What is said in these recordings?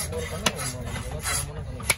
ஒரு பண்ணுங்க நம்ம நம்ம தரமான பண்ணுங்க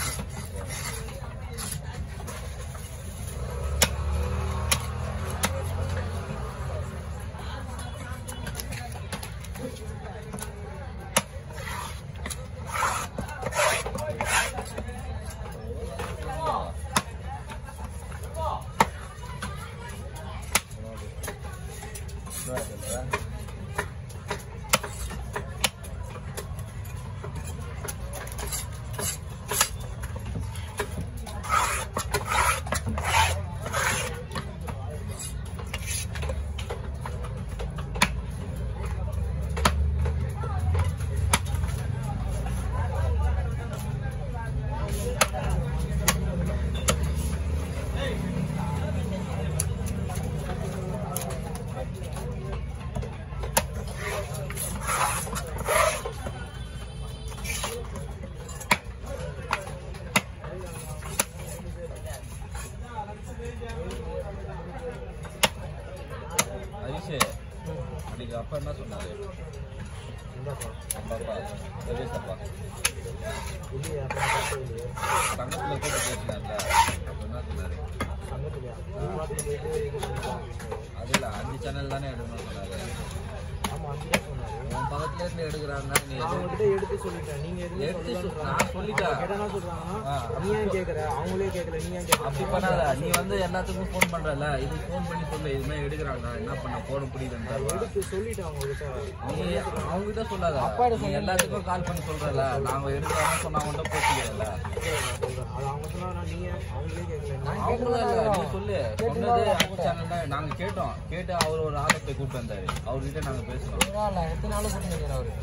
ஹரிஷே அன்னைக்கு அப்பா என்ன சொன்னாரு இந்தாப்பா அப்பா அப்பா ரமேஷ் அப்பா இல்லையா அப்போ இல்லையே தங்கத்தில் கூட பேசினார்ல அப்போ என்ன சொன்னாரு சங்கத்துலையா நீ பார்த்துட்டு போயிட்டு இது பண்ணிக்கலாம் அது இல்லை அஞ்சு சேனல் தானே எடுக்கணும்னு சொன்னாரு ஆமாம் அதுதான் சொன்னாரு உன் பக்கத்துல இருந்து எடுக்கிறாங்க நீ நான் எது- அவங்ககிட்ட எடுத்து சொல்லிட்டேன் நீங்க எதுவுமே எடுத்து சொல்- சொல்லலன்றாங்க. நான் சொல்லிட்டேன். அவங்க கேட்டா என்ன சொல்றாங்கன்னா ஆ. நீ ஏன் கேக்குற அவங்களே கேட்கல நீ ஏன் கேட்கல அப்படி பண்ணாத நீ வந்து எல்லாத்துக்கும் ஃபோன் பண்றல இது ஃபோன் பண்ணி சொல்லு இது மாதிரி எடுக்கிறாங்க என்ன பண்ண போட முடியுதுன்னு எடுத்து சொல்லிட்டேன் அவங்க கிட்ட நீ அவங்க கிட்ட சொல்லாத நீ எல்லாத்துக்கும் கால் பண்ணி சொல்றல நாங்க எடுக்கிறாங்க சொன்னா மட்டும் போச்சுக்கல நான் சொல்றேன் அது அவங்க சொன்னா நீ ஏன் அவங்களே கேட்கல நான் அவங்களும் இல்ல நீ சொல்லு சொன்னது அஞ்சு சேனல் தான் நாங்க கேட்டோம் கேட்டு அவர் ஒரு ஆளை போய் கூப்பிட்டு வந்தாரு அவர்கிட்ட நாங்க பேசுறோம் எத்தனை நாள் போட்டு நிற்கிறேன் அவரு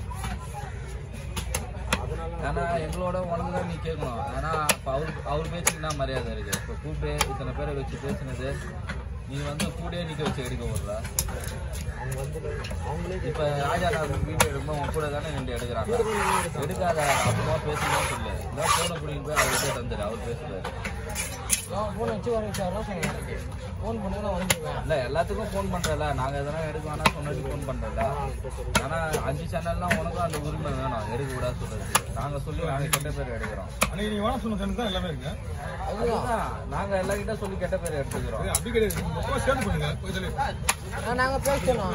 அதனால ஏன்னா எங்களோட உனக்கு தான் நீ கேட்கணும் ஏன்னா இப்போ அவருக்கு அவர் பேச்சுக்கு தான் மரியாதை இருக்கு இப்போ கூப்பிட்டு இத்தனை பேரை வச்சு பேசுனது நீ வந்து கூடயே நிக்க வச்சு எடுக்க விடுற அவங்க வந்து அவங்களே இப்போ ராஜா நான் வீடியோ எடுக்கும்போது உன் கூட தானே நின்று எடுக்கிறாங்க எடுக்காத அப்புறமா பேசணும் சொல்லு இல்லை ஃபோனை பிடிக்கும் போய் அவர்கிட்ட தந்துடு அவர் பேசுறாரு ஃபோன் வச்சு வர வச்சாரலாம் சொன்னேன் ஃபோன் பண்ணி நான் வந்துடுவேன் இல்லை எல்லாத்துக்கும் ஃபோன் பண்றல நாங்க எதனா எடுக்க வேணா சொன்னது ஃபோன் பண்றல ஆனா அஞ்சு சேனல்லாம் உனக்கும் அந்த உரிமை வேணும் எடுக்க விடாது சொல்றது நாங்க சொல்லி நாங்க கெட்ட பேர் எடுக்கிறோம் அன்னைக்கு நீங்க வேணா சொன்ன சேனல் தான் எல்லாமே இருக்கு அதுதான் நாங்க எல்லா கிட்ட சொல்லி கெட்ட பேர் எடுத்துக்கிறோம் இது அப்படி கிடையாது மொத்தமா சேர்த்து பண்ணுங்க போய் சொல்லி நாங்கள் பேசணும்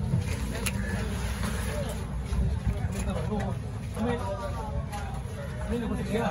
மீன் கொடுத்துருக்கியா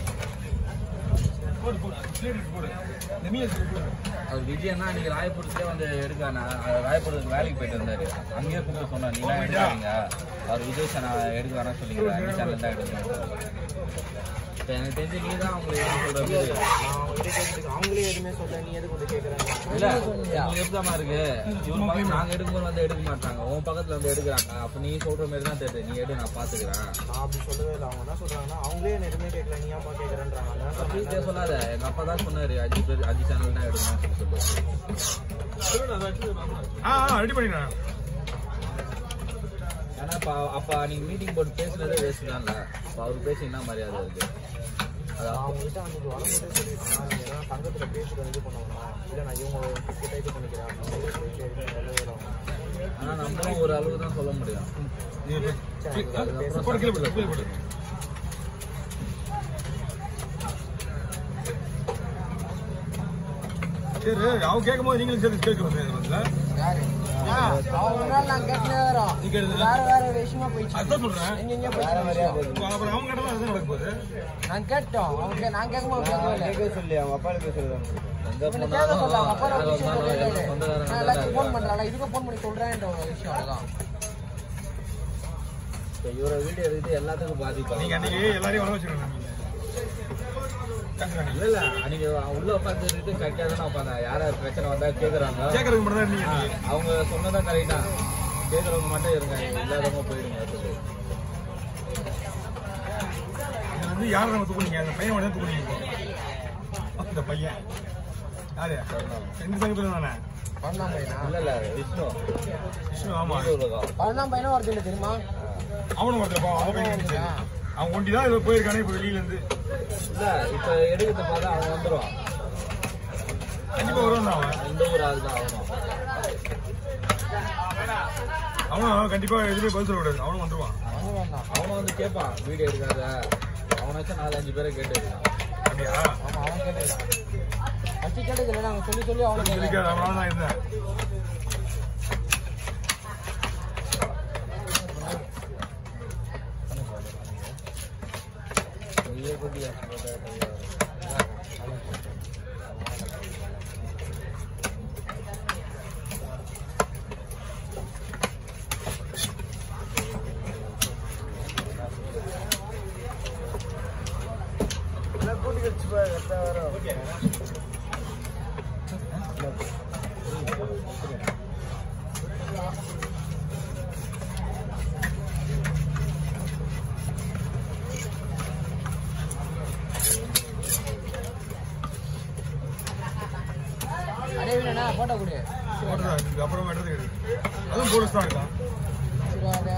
போடு போடு பிளேட் எடுத்து போடு இந்த மீன் எடுத்து போடு அது விஜயன்னா அன்னைக்கு ராயபுரத்துலேயே வந்து எடுக்கானா ராயபுரத்துக்கு வேலைக்கு போயிட்டு வந்தாரு அங்கேயே கூப்பிட்டு சொன்னா நீ தான் எடுக்காதீங்க அவர் விஜய் சேனா எடுக்க வேணாம் சொல்லிக்கிறேன் அஞ்சு சேனல் தான் எடுக்கணும் இப்போ எனக்கு தெரிஞ்சு நீ தான் அவங்களை எடுக்க சொல்ற மாதிரி நான் அவங்ககிட்ட கேட்டுட்டு அவங்களே எதுவுமே சொல்ல நீ எதுக்கு வந்து கேட்குறாங்க இல்ல நீ எப்படிமா இருக்கு இவன் பக்கம் நாங்க எடுக்கும்போது வந்து எடுக்க மாட்டாங்க உன் பக்கத்துல வந்து எடுக்கிறாங்க அப்ப நீ சொல்ற மாதிரி தான் தெரியுது நீ எடு நான் பாத்துக்கிறேன் நான் அப்படி சொல்லவே இல்லை அவங்க என்ன சொல்றாங்கன்னா அவங்களே என்ன எதுவுமே கேட்கல நீ ஏன்ப்பா கேட்குறேன்றாங்க அதான் சொன்னேன். அப்படி சொல்லாத எங்க அப்பா தான் சொன்னாரு அஞ்சு பேர் அஞ்சு சேனல் தான் எடுக்கணும்னு சொல்லி ஆ ஆ ரெடி பண்ணிடுறேன் ஏன்னா அப்ப அப்ப நீங்க மீட்டிங் போட்டு பேசுனதே வேஸ்ட் தான்ல அப்ப அவர் பேசி என்ன மரியாதை இருக்கு நான் அதான் அவங்ககிட்ட அன்னைக்கு வரும்போதே சொல்லியிருக்கேன் நீ எதனா சங்கத்தில் பேசிட்டு இது பண்ணுவேன் இல்லை நான் இவங்க கிட்ட இது பண்ணிக்கிறேன் அப்படின்னு சொல்லி சரி, சொல்லவே இல்லை அவங்க. ஆனா நம்மளும் ஒரு அளவு தான் சொல்ல முடியும் நீ அதுக்கப்புறம் போடு கீழே போடு கீழே போடு சரி அவங்க கேட்கும் போது நீங்களும் சேர்த்து கேட்கணும் யாரு அவங்க ஒரு நாள் நான் கேட்டுனே வரோம் நீ கேட்டது வேற வேற விஷயமா போயிடுச்சு அதான் சொல்றேன் எங்கெங்க போயிடுச்சு அப்புறம் அவங்க கேட்டாலும் அதுதான் நடக்க போகுது நான் கேட்டோம் அவங்க நான் கேட்கும்போது கேட்கவே சொல்லி அவங்க அப்பா சொல்லுவாங்க எங்க இவனை கேட்க சொல்ல அவங்க அப்பா போனாலும் விஷயம் யார் வந்தாலும் சொல்லிட்டாரு. சொந்தக்காரங்க நான் தான் எல்லாத்தையும் ஃபோன் இருக்காங்க. பண்றேன் இதுக்கும் ஃபோன் பண்ணி சொல்றேன்ற ஒரு விஷயம் அவ்வளவுதான் இப்ப இவரை வீடியோ எடுத்து எல்லாத்துக்கும் பாதிப்பாங்க நீங்க அன்னைக்கு எல்லாரையும் வர வச்சுக்கணும் கேட்கறாங்க இல்ல இல்ல அன்னைக்கு உள்ள உட்காந்துட்டு கரெக்டா தானே உட்காந்தாங்க யார் யார் பிரச்சனை வந்தா கேக்குறாங்க கேட்கறதுக்கு மட்டும் தான் ஆ, நீங்க அவங்க சொன்னதான் கரெக்டா கேக்குறவங்க மட்டும் இருங்க இல்லாதவங்க போயிடுங்க சொல்லி இது வந்து யாரை நம்ம தூக்குனீங்க அந்த பையன் உடனே தூக்குனீங்க இந்த பையன் யாரு ரெண்டு சங்கத்துல தானே பன்னெண்டாம் பையனா இல்ல இல்ல விஷ்ணு விஷ்ணு ஆமா விஷ்ணு உலகம் பன்னெண்டாம் பையனா ஒருத்தர் இல்லை தெரியுமா அவனும் ஒருத்தப்பா அவன் பையன் இருந்துச்சு. அவன் ஒண்டி தான் இவன் போயிருக்கானே இப்போ வெளியில இருந்து இல்ல இப்ப எடுக்கிறது பார்த்தா அவன் வந்துருவான் கண்டிப்பா வருவான் அவன் இந்த ஊர் ஆள் தான் அவனும் அவனும் கண்டிப்பா எதுவுமே பதில் சொல்லக்கூடாது அவனும் வந்துருவான் அவனும் வேண்டாம் அவனும் வந்து கேட்பான் வீடியோ எடுக்காத அவனாச்சும் நாலு அஞ்சு பேரை கேட்டு இருக்கான் அப்படியா ஆமா அவன் கேட்டுக்கலாம் ஃபஸ்ட்டு கேட்டதில்லை நாங்கள் சொல்லி சொல்லி அவனுக்கு சொல்லிக்காது அவனால தான் இருந்தேன் நீயே போட்டியா கூட்டி வச்சு வர அடே வீணா போட்டோ கொடு போட்டுதான் இருக்கு. அப்புறம் எடுத்து அதுவும் போலீஸ் தான் இருக்கான் சிவாடே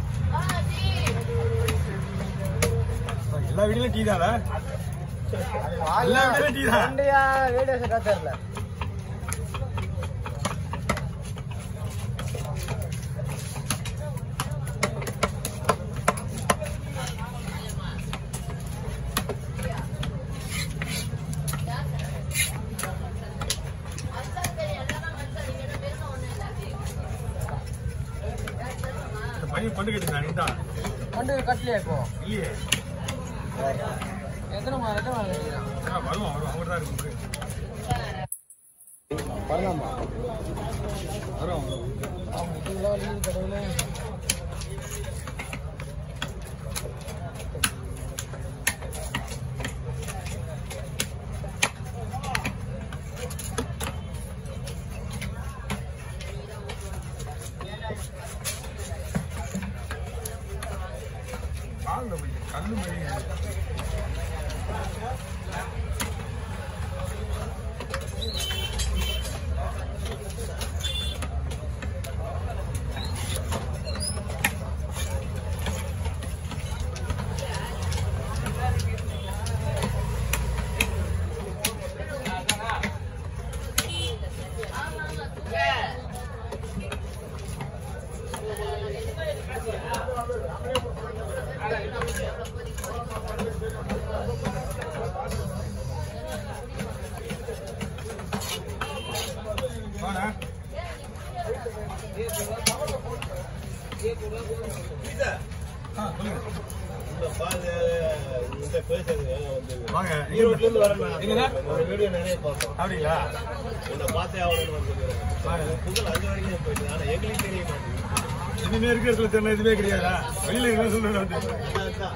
எல்லா வீட்லயும் டீ தான் எல்லா வீட்லயும் டீ தான் ரெண்டையா வீடியோ செட்டா தெரியல இந்த பையன் பண்டு கேட்டுருந்தான் நின்றா கொண்டு கட்டலையா இப்போ இல்லையே எத்தனை மா எத்தனை மாதம் கட்டிக்கிறான் ஆ, வருவான் வருவான் அவங்க தான் இருக்கு வரலாமா வருவான் வருவான் அவங்க இதுக்குள்ள லீவ் கடவுளே காலில் போய் கல்லு மாதிரி வாடா ஆ சொல்லுங்க வாங்க ஈரோட்ல வரேன் எங்கடா? ஒரு வீடியோ நிறைய பார்த்தோம் அப்படிங்களா உன்னை பார்த்தே ஆகணும்னு வந்துருக்கிறேன் வாங்க. புகழ் அங்க வரைக்கும் போயிட்டு ஆனா எங்களுக்கு தெரிய மாட்டேங்குது இனிமே இருக்கிற இடத்துல தெரியல எதுவுமே கிடையாதா வெளியில இருக்கிற சொல்லுங்க அதான்.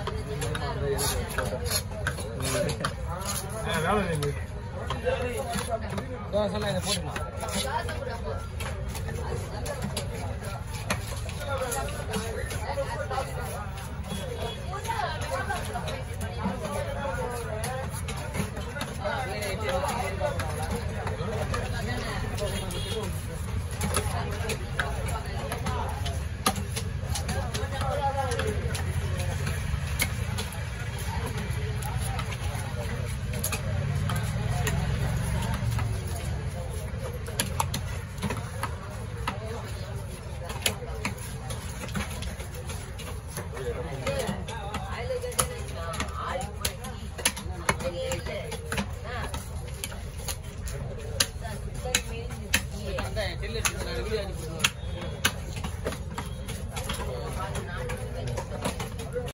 வேலை நீங்க சொன்னா இதை போட்டுக்கலாம்